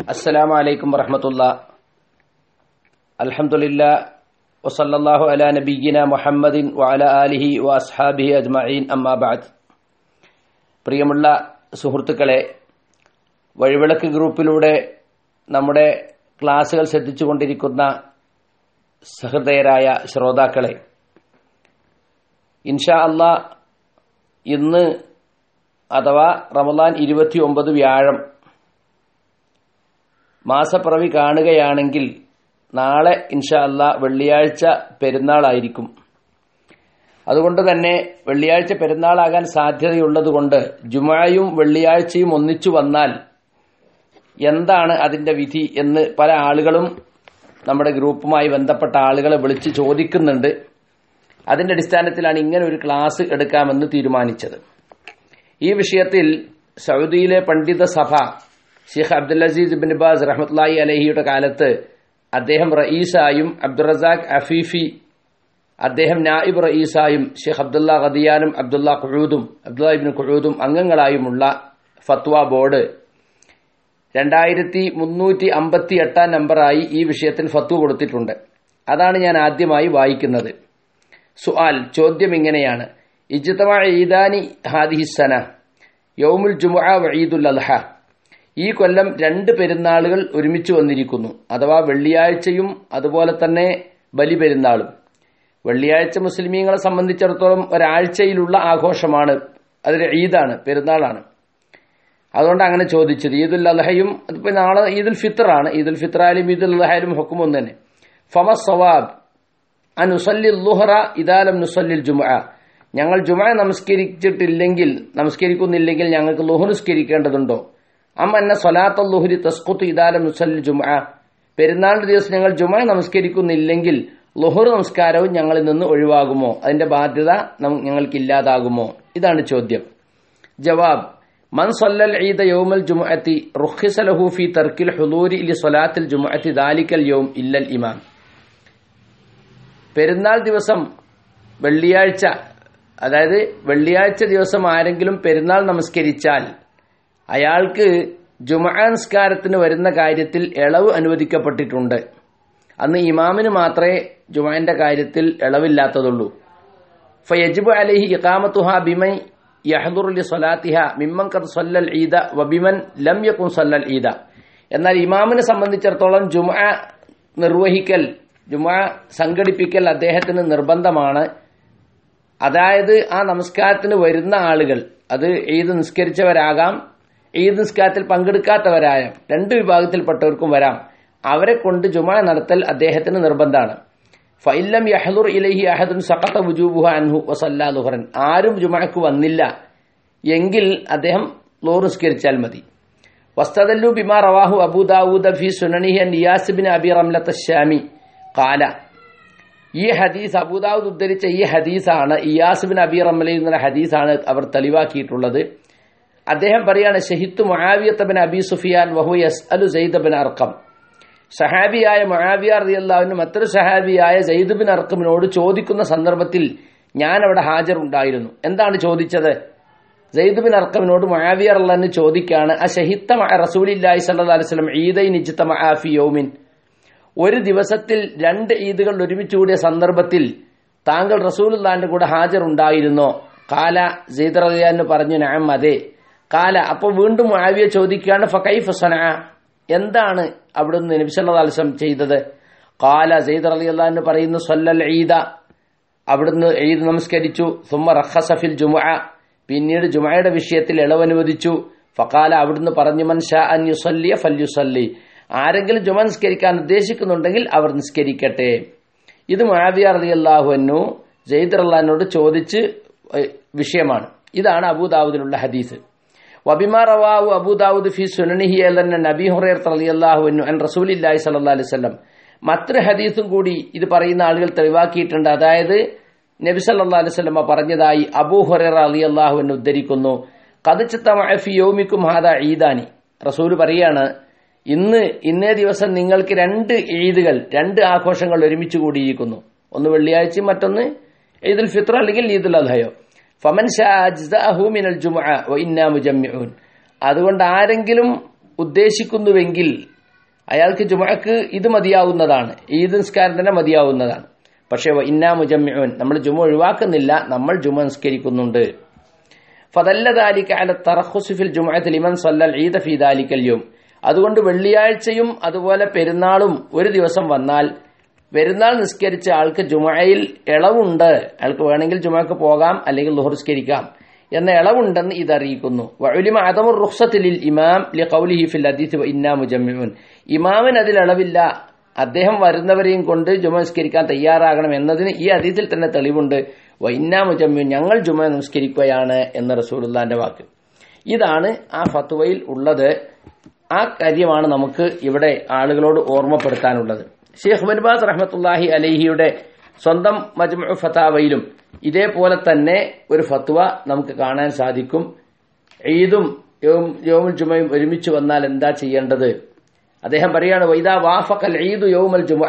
السلام عليكم ورحمة الله الحمد لله وصلى الله على نبينا محمد وعلى آله وأصحابه أجمعين أما بعد പ്രിയമുള്ള സുഹൃത്തുക്കളെ വഴിവിളക്ക് ഗ്രൂപ്പിലൂടെ നമ്മുടെ ക്ലാസുകൾ ശ്രദ്ധിച്ചുകൊണ്ടിരിക്കുന്ന സഹൃദയരായ ശ്രോതാക്കളെ ഇൻഷാ അള്ളാ ഇന്ന് അഥവാ റമദാൻ ഇരുപത്തി ഒമ്പത് വ്യാഴം മാസപ്പിറവി കാണുകയാണെങ്കിൽ നാളെ ഇൻഷാ അല്ലാ വെള്ളിയാഴ്ച പെരുന്നാളായിരിക്കും അതുകൊണ്ട് തന്നെ വെള്ളിയാഴ്ച പെരുന്നാളാകാൻ സാധ്യതയുള്ളതുകൊണ്ട് ജുമായും വെള്ളിയാഴ്ചയും ഒന്നിച്ചു വന്നാൽ എന്താണ് അതിന്റെ വിധി എന്ന് പല ആളുകളും നമ്മുടെ ഗ്രൂപ്പുമായി ബന്ധപ്പെട്ട ആളുകളെ വിളിച്ച് ചോദിക്കുന്നുണ്ട് അതിന്റെ അടിസ്ഥാനത്തിലാണ് ഇങ്ങനെ ഒരു ക്ലാസ് എടുക്കാമെന്ന് തീരുമാനിച്ചത് ഈ വിഷയത്തിൽ സൗദിയിലെ പണ്ഡിത സഭ Sheikh Abdul Aziz bin Baz റഹ്മത്ലായി അലഹിയുടെ കാലത്ത് അദ്ദേഹം റയീസായും അബ്ദുറസാഖ് അഫീഫി അദ്ദേഹം നായിബ് റയീസായും ഷെയ്ഖ് അബ്ദുള്ള ഖദിയാനും അബ്ദുള്ള ഖുഴൂദും അബ്ദുള്ള ഇബിൻ ഖുഴൂദും അംഗങ്ങളായുമുള്ള ഫത്വ ബോർഡ് രണ്ടായിരത്തി മുന്നൂറ്റി അമ്പത്തി എട്ടാം നമ്പറായി ഈ വിഷയത്തിൽ ഫത്വ കൊടുത്തിട്ടുണ്ട് അതാണ് ഞാൻ ആദ്യമായി വായിക്കുന്നത് സുആൽ ചോദ്യം ഇങ്ങനെയാണ് ഇജ്തമ ഈദാനി ഹാദിഹിസന യൗമുൽ ജുമുഅ വഈദുൽ അദ്ഹ ഈ കൊല്ലം രണ്ട് പെരുന്നാളുകൾ ഒരുമിച്ച് വന്നിരിക്കുന്നു അഥവാ വെള്ളിയാഴ്ചയും അതുപോലെ തന്നെ ബലി പെരുന്നാളും വെള്ളിയാഴ്ച മുസ്ലിമീങ്ങളെ സംബന്ധിച്ചിടത്തോളം ഒരാഴ്ചയിലുള്ള ആഘോഷമാണ് അതൊരു ഈദാണ് പെരുന്നാളാണ് അതുകൊണ്ട് അങ്ങനെ ചോദിച്ചത് ഈദുൽ അദ്ഹയും അതിപ്പോ നാളെ ഈദുൽ ഫിത്തറാണ് ഈദുൽ ഫിത്തറായാലും ഈദുൽ അദ്ഹയാലും ഹുക്കും ഒന്ന് തന്നെ ഫമ സവാബ് അനുസല്ലി ലുഹറ ഇദാലം നുസല്ലിൽ ജുമ ഞങ്ങൾ ജുമ നമസ്കരിച്ചിട്ടില്ലെങ്കിൽ നമസ്കരിക്കുന്നില്ലെങ്കിൽ ഞങ്ങൾക്ക് ലുഹു നിസ്കരിക്കേണ്ടതുണ്ടോ അം അന്ന സൊലാത്ത ലുഹുരി തസ്കുത്ത് ഇദാലം നുസല്ലിൽ ജുമ പെരുന്നാളിന്റെ ദിവസം ഞങ്ങൾ ജുമ നമസ്കരിക്കുന്നില്ലെങ്കിൽ ലുഹുർ നമസ്കാരവും ഞങ്ങളിൽ നിന്ന് ഒഴിവാകുമോ അതിന്റെ ബാധ്യത ഞങ്ങൾക്ക് ഇല്ലാതാകുമോ ഇതാണ് ചോദ്യം ജവാബ് മൻ സല്ലൽ ഈദ യൗമൽ ജുമുഅത്തി റുഖിസ ലഹു ഫി തർക്കിൽ ഹുദൂരി ലി സ്വലാത്തിൽ ജുമുഅത്തി ദാലിക്കൽ യൗം ഇല്ലൽ ഇമാം പെരുന്നാൾ ദിവസം വെള്ളിയാഴ്ച അതായത് വെള്ളിയാഴ്ച ദിവസം ആരെങ്കിലും പെരുന്നാൾ നമസ്കരിച്ചാൽ അയാൾക്ക് ജുമാൻസ്കാരത്തിന് വരുന്ന കാര്യത്തിൽ ഇളവ് അനുവദിക്കപ്പെട്ടിട്ടുണ്ട് അന്ന് ഇമാമിന് മാത്രമേ ജുമാന്റെ കാര്യത്തിൽ ഇളവില്ലാത്തതുള്ളൂ ഫയജിബ് അലഹി ഇഖാമത്തുഹ ബിമൈ യഹദുറുലി സ്വലാത്തിഹ മിമ്മൻ കത് സല്ലൽ ഈദ വബിമൻ ലം യക്കുൻ സല്ലൽ ഈദ എന്നാൽ ഇമാമിനെ സംബന്ധിച്ചിടത്തോളം ജുമ നിർവഹിക്കൽ ജുമ സംഘടിപ്പിക്കൽ അദ്ദേഹത്തിന് നിർബന്ധമാണ് അതായത് ആ നമസ്കാരത്തിന് വരുന്ന ആളുകൾ അത് ഈദ് നിസ്കരിച്ചവരാകാം ഈദ് നിസ്കാരത്തിൽ പങ്കെടുക്കാത്തവരായ രണ്ട് വിഭാഗത്തിൽപ്പെട്ടവർക്കും വരാം അവരെ കൊണ്ട് ജുമ നടത്തൽ അദ്ദേഹത്തിന് നിർബന്ധമാണ് ഫൈലം യഹദുർ ഇലഹി അഹദുൻ സഖത്ത വുജൂബുഹ അൻഹു വസല്ലാ ലുഹറൻ ആരും ജുമഅക്ക് വന്നില്ല എങ്കിൽ അദ്ദേഹം ലോർ നിസ്കരിച്ചാൽ മതി വസ്തദല്ലു ബിമാ റവാഹു അബൂദാവൂദ ഫി സുനനിഹി നിയാസ് ബിൻ അബി റംലത്ത് ഷാമി കാല ഈ ഹദീസ് അബൂദാവൂദ് ഉദ്ധരിച്ച ഈ ഹദീസാണ് ഇയാസ് ബിൻ അബി റമ്മലയിൽ നിന്ന ഹദീസാണ് അവർ തെളിവാക്കിയിട്ടുള്ളത് അദ്ദേഹം പറയാണ് ഷഹിത്ത് മുആവിയത്ത് ബിൻ അബി സുഫിയാൻ വഹു യസ് അലു സെയ്ദ് ബിൻ അർക്കം സഹാബിയായ മുആവിയ റളിയല്ലാഹുവിന് മറ്റൊരു സഹാബിയായ സെയ്ദ് ബിൻ അർക്കമിനോട് ചോദിക്കുന്ന സന്ദർഭത്തിൽ ഞാൻ അവിടെ ഹാജറുണ്ടായിരുന്നു എന്താണ് ചോദിച്ചത് സെയ്ദ് ബിൻ അർക്കമിനോട് മുആവിയ റളിയല്ലാഹു ചോദിക്കാണ് ആ ഷഹിത്ത റസൂലില്ലാഹി സ്വല്ലല്ലാഹു അലൈഹി വസല്ലം ഈദൈൻ ഇജ്തമ ഫി യൗമിൻ ഒരു ദിവസത്തിൽ രണ്ട് ഈദുകൾ ഒരുമിച്ച് കൂടിയ സന്ദർഭത്തിൽ താങ്കൾ റസൂലുല്ലാന്റെ കൂടെ ഹാജറുണ്ടായിരുന്നോ കാല സെയ്ദ് റളിയാന്ന് പറഞ്ഞു നഅം അതെ കാല അപ്പോൾ വീണ്ടും മുആവിയ ചോദിക്കുകയാണ് ഫകൈഫ സന എന്താണ് അവിടുന്ന് നബിസല്ലാസ്ലം ചെയ്തത് കാല സെയ്ദ് അലി അള്ളഹാന്ന് പറയുന്നു സല്ലൽ ഈദ അവിടുന്ന് ഈദ് നമസ്കരിച്ചു സുമ റഖസഫിൽ ജുമ പിന്നീട് ജുമയുടെ വിഷയത്തിൽ ഇളവനുവദിച്ചു ഫക്കാല അവിടുന്ന് പറഞ്ഞു മൻ ഷാ അൻ യുസല്ലിയ ഫൽ യുസല്ലി ആരെങ്കിലും ജുമ നിസ്കരിക്കാൻ ഉദ്ദേശിക്കുന്നുണ്ടെങ്കിൽ അവർ നിസ്കരിക്കട്ടെ ഇത് മാവിയ അലി അള്ളാഹുവിനു ജയ്ദ് അള്ളഹാനോട് ചോദിച്ച് വിഷയമാണ് ഇതാണ് അബൂദാവുദിലുള്ള ഹദീസ് വബിമാ റവാഹു അബൂദാവൂദ് ഫി സുനനിഹി അലന്ന നബി ഹുറൈർ റളിയല്ലാഹു അൻഹു അൻ റസൂലില്ലാഹി സ്വല്ലല്ലാഹു അലൈഹി വസല്ലം മറ്റൊരു ഹദീസും കൂടി ഇത് പറയുന്ന ആളുകൾ തെളിവാക്കിയിട്ടുണ്ട് അതായത് നബി സല്ലല്ലാഹു അലൈഹി വസല്ലം പറഞ്ഞതായി അബൂ ഹുറൈറ റളിയല്ലാഹു അൻഹു ഉദ്ധരിക്കുന്നു ഖദ് ഫി യൗമിക്കും ഹാദാ ഈദാനി റസൂൽ പറയാണ് ഇന്ന് ഇന്നേ ദിവസം നിങ്ങൾക്ക് രണ്ട് ഈദുകൾ രണ്ട് ആഘോഷങ്ങൾ ഒരുമിച്ച് കൂടിയിരിക്കുന്നു ഒന്ന് വെള്ളിയാഴ്ചയും മറ്റൊന്ന് ഈദുൽ ഫിത്ര അല്ലെങ്കിൽ ഈദുൽ അദ്ഹയോ ഫമൻ മിനൽ ജുമുഅ വ ഇന്നാ മുജമ്മിഊൻ അതുകൊണ്ട് ആരെങ്കിലും ഉദ്ദേശിക്കുന്നുവെങ്കിൽ അയാൾക്ക് ജുമക്ക് ഇത് മതിയാവുന്നതാണ് ഈദ് നിസ്കാരം തന്നെ മതിയാവുന്നതാണ് പക്ഷേ ഇന്നാ മുജമ്മിഉൻ നമ്മൾ ജുമ ഒഴിവാക്കുന്നില്ല നമ്മൾ ജുമ നിസ്കരിക്കുന്നുണ്ട് ഫതല്ല ദാലിക അല തറഖുസ് ഫിൽ ജുമഅത്ത് ലിമൻ സല്ലൽ ഈദ ഫീ ദാലിക്കൽ യൗം അതുകൊണ്ട് വെള്ളിയാഴ്ചയും അതുപോലെ പെരുന്നാളും ഒരു ദിവസം വന്നാൽ പെരുന്നാൾ നിസ്കരിച്ച ആൾക്ക് ജുമയിൽ ഇളവുണ്ട് അയാൾക്ക് വേണമെങ്കിൽ ജുമക്ക് പോകാം അല്ലെങ്കിൽ ലുഹർസ്കരിക്കാം എന്ന ഇളവുണ്ടെന്ന് ഇതറിയിക്കുന്നു വഉലിമ അദമുർ റുഖ്സത്തിൽ ഇമാം ലി ഖൗലിഹി ഫിൽ ഹദീസ് ഇന്നാ മുജമ്മിഉൻ ഇമാമിന് അതിൽ ഇളവില്ല അദ്ദേഹം വരുന്നവരെയും കൊണ്ട് ജുമ നിസ്കരിക്കാൻ തയ്യാറാകണം എന്നതിന് ഈ അതീതിൽ തന്നെ തെളിവുണ്ട് വൈന്നാ മുജമ്മിൻ ഞങ്ങൾ ജുമ നിസ്കരിക്കുകയാണ് എന്ന റസൂലുള്ളാന്റെ വാക്ക് ഇതാണ് ആ ഫത്വയിൽ ഉള്ളത് ആ കാര്യമാണ് നമുക്ക് ഇവിടെ ആളുകളോട് ഓർമ്മപ്പെടുത്താനുള്ളത് ഷെയ്ഖ് ബൻബാസ് റഹ്മത്തുല്ലാഹി അലഹിയുടെ സ്വന്തം മജ്മു ഫത്താവയിലും ഇതേപോലെ തന്നെ ഒരു ഫത്വ നമുക്ക് കാണാൻ സാധിക്കും ഈദും യോമുൽ ജുമയും ഒരുമിച്ച് വന്നാൽ എന്താ ചെയ്യേണ്ടത് അദ്ദേഹം പറയാണ് വൈദാ വാഫക്കൽ ഈദ് യൗമൽ ജുമ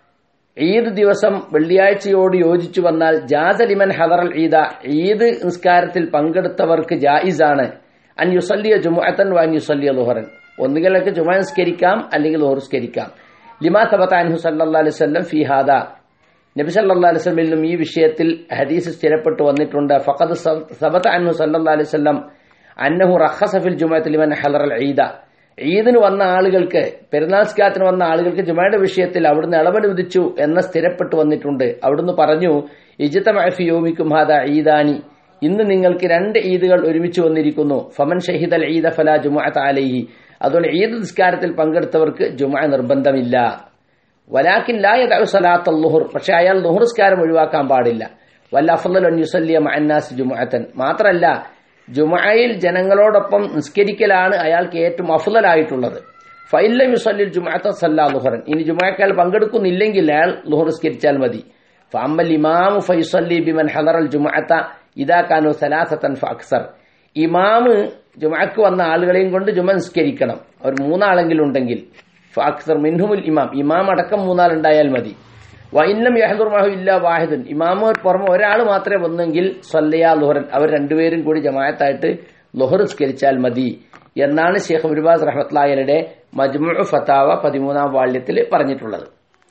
ഈദ് ദിവസം വെള്ളിയാഴ്ചയോട് യോജിച്ചു വന്നാൽ ജാസലിമൻ ഹദറൽ ഈദ ഈദ് നിസ്കാരത്തിൽ പങ്കെടുത്തവർക്ക് ജായിസാണ് അൻ യുസല്ലിയ ജുമുഅത്തൻ വാൻ യുസല്ലിയ ലുഹറൻ ഒന്നുകിലൊക്കെ ജുമ നിസ്കരിക്കാം അല്ലെങ്കിൽ ലുഹർ നിസ്കരിക്കാം ലിമാ തബത്ത അൻഹു സല്ലല്ലാഹു അലൈഹി വസല്ലം ഫി ഹാദ നബി സല്ലല്ലാഹു അലൈഹി വസല്ലമിലും ഈ വിഷയത്തിൽ ഹദീസ് സ്ഥിരപ്പെട്ടു വന്നിട്ടുണ്ട് ഫഖദ് സബത അൻഹു സല്ലല്ലാഹു അലൈഹി വസല്ലം അന്നഹു റഖസ ഫിൽ ജുമഅത്ത് ലിമൻ ഹദറൽ ഈദ ഈദിന് വന്ന ആളുകൾക്ക് പെരുന്നാൾസ്കാരത്തിന് വന്ന ആളുകൾക്ക് ജുമയുടെ വിഷയത്തിൽ അവിടുന്ന് ഇളവനുവദിച്ചു എന്ന സ്ഥിരപ്പെട്ടു വന്നിട്ടുണ്ട് അവിടുന്ന് പറഞ്ഞു ഇജിത്തമഫിയോമിക്കും ഹാദ ഈദാനി ഇന്ന് നിങ്ങൾക്ക് രണ്ട് ഈദുകൾ ഒരുമിച്ച് വന്നിരിക്കുന്നു ഫമൻ ഷഹിദൽ ഈദ ഫല ജുമഅത്ത് അലൈഹി അതുകൊണ്ട് ഈദ് നിസ്കാരത്തിൽ പങ്കെടുത്തവർക്ക് ജുമ നിർബന്ധമില്ല വലാക്കിൻ ലായദു സലാത്ത് ലുഹുർ പക്ഷെ അയാൾ ലുഹുർസ്കാരം ഒഴിവാക്കാൻ പാടില്ല വല്ല അഫ്ലൽ യുസല്ലിയ മഅന്നാസ് ജുമഅത്തൻ മാത്രമല്ല ജുമയിൽ ജനങ്ങളോടൊപ്പം നിസ്കരിക്കലാണ് അയാൾക്ക് ഏറ്റവും അഫ്ലലായിട്ടുള്ളത് ഫൈല്ല യുസല്ലിൽ ജുമാഅത്ത സല്ലാ ലുഹറൻ ഇനി ജുമാക്കാൽ പങ്കെടുക്കുന്നില്ലെങ്കിൽ അയാൾ ലുഹർ നിസ്കരിച്ചാൽ മതി ഫഅമ്മൽ ഇമാമു ഫയുസല്ലി ബിമൻ ഹദറൽ ജുമാഅത്ത ഇദാ കാനു സലാസത്തൻ ഫഅക്സർ ഇമാമ് ജുമാക്ക് വന്ന ആളുകളെയും കൊണ്ട് ജുമ നിസ്കരിക്കണം അവർ മൂന്നാളെങ്കിലും ഉണ്ടെങ്കിൽ ഫഅക്സർ മിൻഹുമുൽ ഇമാം ഇമാം അടക്കം മൂന്നാളുണ്ടായാൽ മതി വൈന്നം യഹദുർ മഹു ഇല്ല വാഹിദുൻ ഇമാമു പുറമെ ഒരാൾ മാത്രമേ വന്നെങ്കിൽ സല്ലയാ ലുഹറൻ അവർ രണ്ടുപേരും കൂടി ജമായത്തായിട്ട് ലുഹർ നിസ്കരിച്ചാൽ മതി എന്നാണ് ഷെയ്ഖ് മുരുബാസ് റഹ്മത്ലായരുടെ മജ്മു ഫത്താവ പതിമൂന്നാം വാള്യത്തിൽ പറഞ്ഞിട്ടുള്ളത്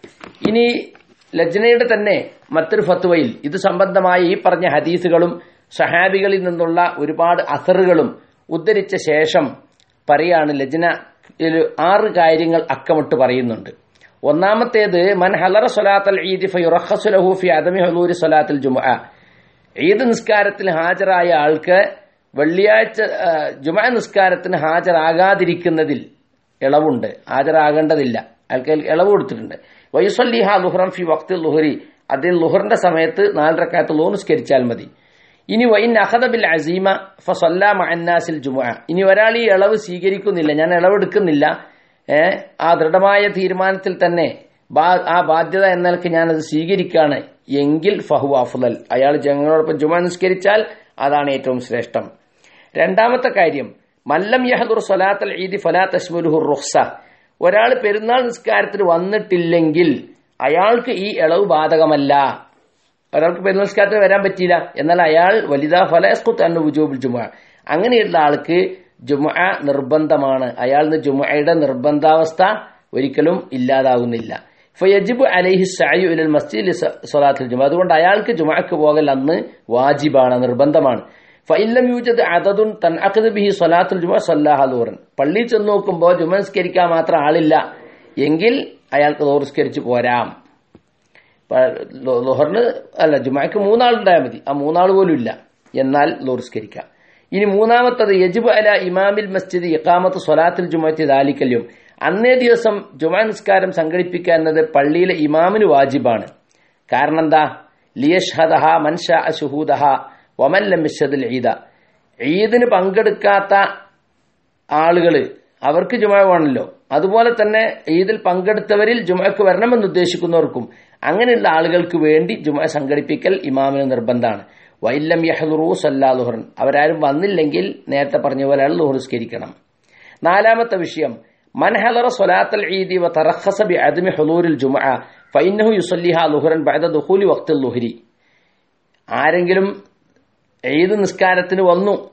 ഇനി ലജ്നയുടെ തന്നെ മറ്റൊരു ഫത്വയിൽ ഇത് സംബന്ധമായ ഈ പറഞ്ഞ ഹദീസുകളും സഹാബികളിൽ നിന്നുള്ള ഒരുപാട് അസറുകളും ഉദ്ധരിച്ച ശേഷം പറയാണ് ലജ്ന ആറ് കാര്യങ്ങൾ അക്കമിട്ട് പറയുന്നുണ്ട് ഒന്നാമത്തേത് മൻ ഹലറ സൊലാത്തൽ ഈദ് ഫയുറഹസുലഹു ഫി അദമി ഹലൂരി സൊലാത്തിൽ ജുമ ഈദ് നിസ്കാരത്തിൽ ഹാജരായ ആൾക്ക് വെള്ളിയാഴ്ച ജുമ നിസ്കാരത്തിന് ഹാജരാകാതിരിക്കുന്നതിൽ ഇളവുണ്ട് ഹാജരാകേണ്ടതില്ല അയാൾക്ക് ഇളവ് കൊടുത്തിട്ടുണ്ട് വയുസല്ലിഹ ലുഹറം ഫി വക്തി ലുഹരി അതിൽ ലുഹറിന്റെ സമയത്ത് നാലരക്കാലത്ത് ലോ നിസ്കരിച്ചാൽ മതി ഇനി വൈൻ അഹദ ബിൽ അസീമ ഫസല്ല മഅന്നാസിൽ ജുമ ഇനി ഒരാൾ ഈ ഇളവ് സ്വീകരിക്കുന്നില്ല ഞാൻ ഇളവെടുക്കുന്നില്ല ആ ദൃഢമായ തീരുമാനത്തിൽ തന്നെ ആ ബാധ്യത എന്നൽക്ക് ഞാനത് സ്വീകരിക്കുകയാണ് എങ്കിൽ ഫഹു അഫുലൽ അയാൾ ജനങ്ങളോടൊപ്പം ജുമ നിസ്കരിച്ചാൽ അതാണ് ഏറ്റവും ശ്രേഷ്ഠം രണ്ടാമത്തെ കാര്യം മല്ലം യഹദുർ സൊലാത്തൽ ഈദി ഫലാ തസ്മുലുഹു റുഹ്സ ഒരാൾ പെരുന്നാൾ നിസ്കാരത്തിന് വന്നിട്ടില്ലെങ്കിൽ അയാൾക്ക് ഈ ഇളവ് ബാധകമല്ല ഒരാൾക്ക് പെരുന്നാൾ നിസ്കാരത്തിന് വരാൻ പറ്റിയില്ല എന്നാൽ അയാൾ വലുതാ ഫലസ്കുത്ത് അന്ന് വുജൂബിൽ ജുമ അങ്ങനെയുള്ള ആൾക്ക് ജുമ നിർബന്ധമാണ് അയാളിന് ജുമയുടെ നിർബന്ധാവസ്ഥ ഒരിക്കലും ഇല്ലാതാകുന്നില്ല ഫയജിബ് അലൈഹി സായു ഇലൽ മസ്ജിദ് സൊലാത്തിൽ ജുമ അതുകൊണ്ട് അയാൾക്ക് ജുമക്ക് പോകൽ അന്ന് വാജിബാണ് നിർബന്ധമാണ് ഫൈലം യൂജത് അതതുൻ തൻ അഖദ് ബിഹി സൊലാത്തുൽ ജുമ സല്ലാഹലൂറൻ പള്ളിയിൽ ചെന്ന് നോക്കുമ്പോൾ ജുമ നിസ്കരിക്കാൻ മാത്രം ആളില്ല എങ്കിൽ അയാൾക്ക് ലോറിസ്കരിച്ച് പോരാം ലോഹറിന് അല്ല ജുമാക്ക് മൂന്നാളുണ്ടായാൽ മതി ആ മൂന്നാൾ പോലും ഇല്ല എന്നാൽ ലോറിസ്കരിക്കാം ഇനി മൂന്നാമത്തത് യജിബ് അല ഇമാമിൽ മസ്ജിദ് ഇഖാമത്ത് സൊലാത്തിൽ ജുമത്തി ദാലിക്കല്യം അന്നേ ദിവസം ജുമാ നിസ്കാരം സംഘടിപ്പിക്കുക എന്നത് പള്ളിയിലെ ഇമാമിന് വാജിബാണ് കാരണം എന്താ ലിയഷ്ഹദഹ മൻഷ അഷുഹൂദഹ ഒമല്ലം മിഷദിൽ ഈദ ഈദിന് പങ്കെടുക്കാത്ത ആളുകള് അവർക്ക് ജുമ വേണമല്ലോ അതുപോലെ തന്നെ ഈദിൽ പങ്കെടുത്തവരിൽ ജുമക്ക് വരണമെന്ന് ഉദ്ദേശിക്കുന്നവർക്കും അങ്ങനെയുള്ള ആളുകൾക്ക് വേണ്ടി ജുമ സംഘടിപ്പിക്കൽ ഇമാമിന് നിർബന്ധമാണ് വൈല്ലം യഹ്ലുറു സല്ലാ ലുഹറൻ അവരാരും വന്നില്ലെങ്കിൽ നേരത്തെ പറഞ്ഞ പോലെ അയാൾ ലുഹറുസ്കരിക്കണം നാലാമത്തെ വിഷയം മൻഹലറ സൊലാത്തൽ ഈദി വ തറഖസ ബി അദ്മി ഹുലൂരിൽ ജുമഅ ഫഇന്നഹു യുസല്ലിഹ ലുഹറൻ ബഅദ ദുഖൂലി വഖ്തിൽ ലുഹരി ആരെങ്കിലും ഈദ് നിസ്കാരത്തിന് വന്നു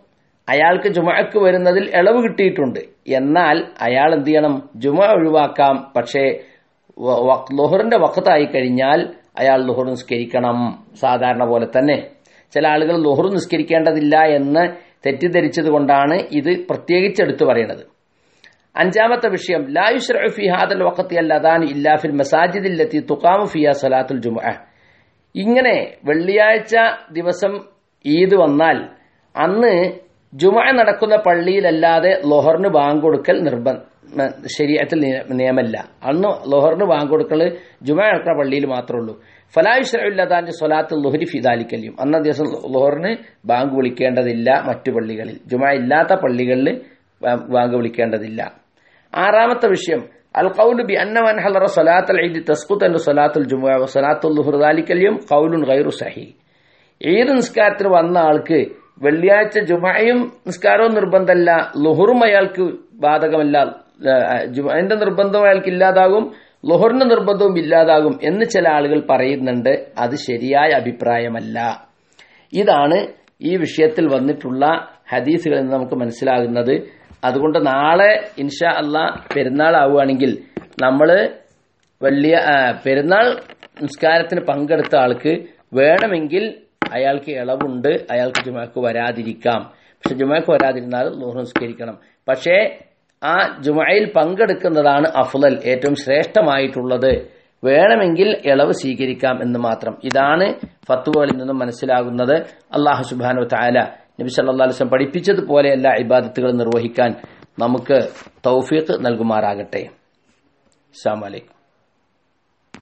അയാൾക്ക് ജുമഅക്ക് വരുന്നതിൽ ഇളവ് കിട്ടിയിട്ടുണ്ട് എന്നാൽ അയാൾ എന്ത് ചെയ്യണം ജുമ ഒഴിവാക്കാം പക്ഷേ ലുഹറിന്റെ വക്കത്തായി കഴിഞ്ഞാൽ അയാൾ ലുഹർ നിസ്കരിക്കണം സാധാരണ പോലെ തന്നെ ചില ആളുകൾ ലുഹർ നിസ്കരിക്കേണ്ടതില്ല എന്ന് തെറ്റിദ്ധരിച്ചത് കൊണ്ടാണ് ഇത് പ്രത്യേകിച്ച് എടുത്തു പറയുന്നത് അഞ്ചാമത്തെ വിഷയം ലായുഷ് ഫി ഹാദൽ വക്കത്തി അല്ലാതാണ് ഇല്ലാ ഫിൽ മസാജിദില്ലെത്തി തുക്കാമു ഫിയ സലാത്തുൽ ജുമ ഇങ്ങനെ വെള്ളിയാഴ്ച ദിവസം ഈദ് വന്നാൽ അന്ന് ജുമ നടക്കുന്ന പള്ളിയിലല്ലാതെ ലൊഹറിന് ബാങ്ക് കൊടുക്കൽ നിർബന്ധ ശരീരത്തിൽ നിയമല്ല അന്ന് ലൊഹറിന് ബാങ്ക് കൊടുക്കൽ ജുമ നടക്കുന്ന പള്ളിയിൽ മാത്രമേ ഉള്ളൂ ഫലായുഷല്ലാതാന്റെ സ്വലാത്ത് ലുഹരി ഫിദാലിക്കല്ലും അന്ന ദിവസം ലൊഹറിന് ബാങ്ക് വിളിക്കേണ്ടതില്ല മറ്റു പള്ളികളിൽ ജുമ ഇല്ലാത്ത പള്ളികളിൽ ബാങ്ക് വിളിക്കേണ്ടതില്ല ആറാമത്തെ വിഷയം അൽ ഖൗലു ബി അന്ന മൻ ഹലറ സ്വലാത്തുൽ ഈദ് തസ്ഖുത്ത് അൻ സ്വലാത്തുൽ ജുമുഅ വ സ്വലാത്തുൽ ലുഹർ ദാലിക്കല്യം ഖൗലുൻ ഗൈറു സഹി ഈദ് നിസ്കാരത്തിന് വന്ന ആൾക്ക് വെള്ളിയാഴ്ച ജുമയും നിസ്കാരവും നിർബന്ധമല്ല ലുഹറും അയാൾക്ക് ബാധകമല്ല അതിന്റെ നിർബന്ധം അയാൾക്ക് ഇല്ലാതാകും ലുഹറിന്റെ നിർബന്ധവും ഇല്ലാതാകും എന്ന് ചില ആളുകൾ പറയുന്നുണ്ട് അത് ശരിയായ അഭിപ്രായമല്ല ഇതാണ് ഈ വിഷയത്തിൽ വന്നിട്ടുള്ള ഹദീസുകളിൽ നിന്ന് നമുക്ക് മനസ്സിലാകുന്നത് അതുകൊണ്ട് നാളെ ഇൻഷാ അല്ല പെരുന്നാൾ ആവുകയാണെങ്കിൽ നമ്മൾ വലിയ പെരുന്നാൾ നിസ്കാരത്തിന് പങ്കെടുത്ത ആൾക്ക് വേണമെങ്കിൽ അയാൾക്ക് ഇളവുണ്ട് അയാൾക്ക് ജുമാക്ക് വരാതിരിക്കാം പക്ഷെ ജുമാക്ക് വരാതിരുന്നാൽ ലോഹർ നിസ്കരിക്കണം പക്ഷേ ആ ജുമയിൽ പങ്കെടുക്കുന്നതാണ് അഫ്ലൽ ഏറ്റവും ശ്രേഷ്ഠമായിട്ടുള്ളത് വേണമെങ്കിൽ ഇളവ് സ്വീകരിക്കാം എന്ന് മാത്രം ഇതാണ് ഫത്തുവകളിൽ നിന്നും മനസ്സിലാകുന്നത് അള്ളാഹു സുബാനു താല നബി സല്ലാ വസ്ലം പഠിപ്പിച്ചതുപോലെ എല്ലാ ഇബാദത്തുകളും നിർവഹിക്കാൻ നമുക്ക് തൗഫീഖ് നൽകുമാറാകട്ടെ അസ്സാം വലൈക്കും